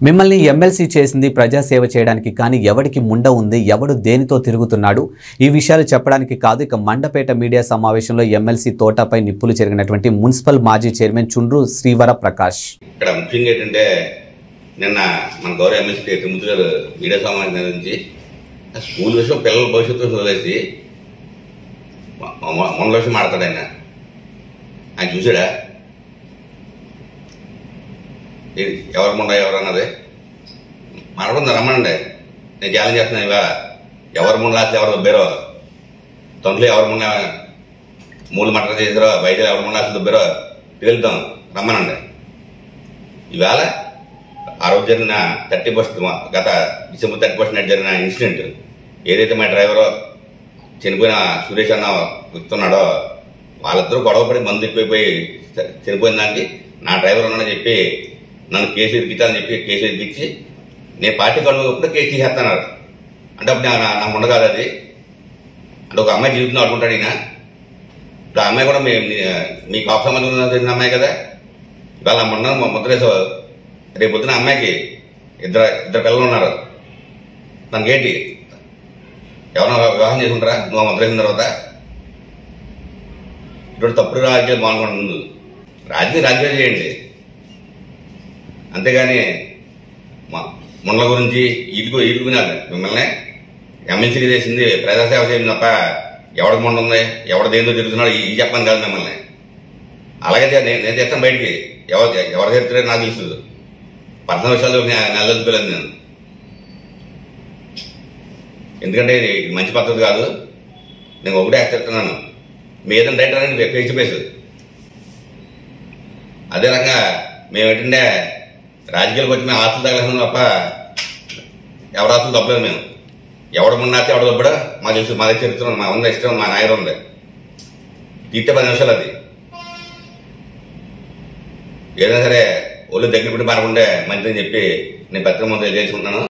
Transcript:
మిమ్మల్ని ఎమ్మెల్సీ చేసింది ప్రజాసేవ చేయడానికి కానీ ఎవడికి ముండ ఉంది ఎవడు దేనితో తిరుగుతున్నాడు ఈ విషయాలు చెప్పడానికి కాదు ఇక మండపేట మీడియా సమావేశంలో ఎమ్మెల్సీ తోటపై నిప్పులు చెరిగినటువంటి మున్సిపల్ మాజీ చైర్మన్ చుండ్రు శ్రీవర ప్రకాష్ ఇక్కడ ముఖ్యంగా ఏంటంటే నిన్న మన గౌరవ ఎమ్మెల్సీ తిరుమతి గారు మీడియా సమావేశం నిర్వహించి ఆ స్కూల్ విషయం పిల్లల భవిష్యత్తు విషయం వదిలేసి మ- మ- మొన్న విషయం మాడతాడు ఆయన ఆయన చూసాడా ఇది ఎవరు ముండ ఎవరు అన్నది మాట్లాడుతుంది రమ్మనండి నేను ఛాలెంజ్ చేస్తున్నాను ఇవాళ ఎవరు ముందు రాస్తే ఎవరు దుబ్బారో తొందరలో ఎవరు ముందు మూడు మటర్ చేసారో బయట ఎవరు ముందు రాస్తే దుబ్బారో తేలుతాం రమ్మనండి ఈవేళ ఆ రోజు జరిగిన థర్టీ పర్సెంట్ గత డిసెంబర్ థర్టీ పర్సెంట్ జరిగిన ఇన్సిడెంట్ ఏదైతే మా డ్రైవర్ చనిపోయిన సురేష్ అన్న వ్యక్తున్నాడో వాళ్ళిద్దరూ గొడవపడి మందు ఎక్కువైపోయి చ- చనిపోయిన దానికి నా డ్రైవర్ ఉన్నాడని చెప్పి నన్ను కేసు ఇరికించాలని చెప్పి కేసు ఇరికించి నేను పార్టీ కనుగొప్పుడు కేసు తీసేస్తున్నారు అంటే అప్పుడు నా నా ముండ కాదు అది అంటే ఒక అమ్మాయి జీవితంలో ఆడుకుంటాడు ఈయన ఇప్పుడు ఆ అమ్మాయి కూడా మీ మీ- మీ కాపు సంబంధం చెందిన అమ్మాయి కదా ఇవాళ మొన్న ముద్రేసావు రేపు పొద్దున అమ్మాయికి ఇద్దరు ఇద్దరు పిల్లలు ఉన్నారు తనకేంటి ఎవరైనా వివాహం చేసుకుంటారా నువ్వు ముద్రేసిన తర్వాత ఇటువంటి తప్పుడు రాజకీయాలు బాగుంటుంది ముందు రాజకీయ రాజకీయాలు చేయండి అంతేగాని మ- ముండ్ల గురించి ఈదుకు ఈదుకున్నారు మిమ్మల్ని ఎమ్మెల్సీకి చేసింది ప్రజాసేవ చేసింది తప్ప ఎవడికి మొండ ఉంది ఎవరిది ఏందో తిరుగుతున్నాడు ఇది చెప్పాను కాదు మిమ్మల్ని అలాగే చే- నేను నేను చెప్తాను బయటికి ఎవరు ఎవరు చెప్తారో నాకు తెలుసు పర్సనల్ విషయాలు నెలదలుచుకోలేదు నేను ఎందుకంటే ఇది మంచి పద్ధతి కాదు నేను ఒకటే చెప్తున్నాను మీ ఏదైనా రైటర్ అనేది ఫేస్ టు ఫేస్ అదే రకంగా మేము ఏంటంటే రాజకీయాలకు వచ్చి మేము ఆస్తులు తగలేసాం తప్ప ఎవరి ఆస్తులు తప్పలేదు మేము ఎవడు మున్నాస్తే ఎవడు తప్పడా మా తెలుసు మా దగ్గర చరిత్ర ఉంది, మా ఉంది ఇష్టం మా నాయన ఉంది తీర్తే పది నిమిషాలు అది ఏదైనా సరే ఒళ్ళు దగ్గర పెట్టి మారకుంటే మంచిదని చెప్పి నేను పత్రిక ముందు తెలియజేసుకుంటున్నాను